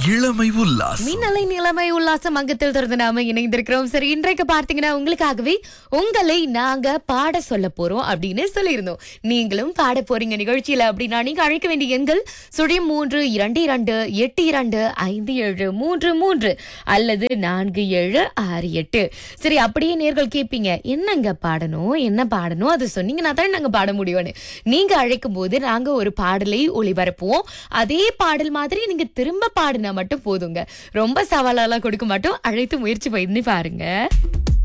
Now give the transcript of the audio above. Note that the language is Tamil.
இளமை உல்லாசம் மின்னலை நிலைமை உல்லாசம் அங்கத்தில் தொடர்ந்து நாம இணைந்திருக்கிறோம் சரி இன்றைக்கு பார்த்தீங்கன்னா உங்களுக்காகவே உங்களை நாங்க பாட சொல்ல போறோம் அப்படின்னு சொல்லியிருந்தோம் நீங்களும் பாட போறீங்க நிகழ்ச்சியில அப்படின்னா நீங்க அழைக்க வேண்டிய எண்கள் சுழி மூன்று இரண்டு இரண்டு எட்டு இரண்டு ஐந்து ஏழு மூன்று மூன்று அல்லது நான்கு ஏழு ஆறு எட்டு சரி அப்படியே நேர்கள் கேட்பீங்க என்னங்க பாடணும் என்ன பாடணும் அது சொன்னீங்கன்னா தான் நாங்க பாட முடியும்னு நீங்க அழைக்கும் போது நாங்க ஒரு பாடலை ஒளிபரப்புவோம் அதே பாடல் மாதிரி நீங்க திரும்ப பாடினா மட்டும் போதுங்க ரொம்ப சவாலாலாம் கொடுக்க மாட்டோம் அழைத்து முயற்சி பண்ணி பாருங்க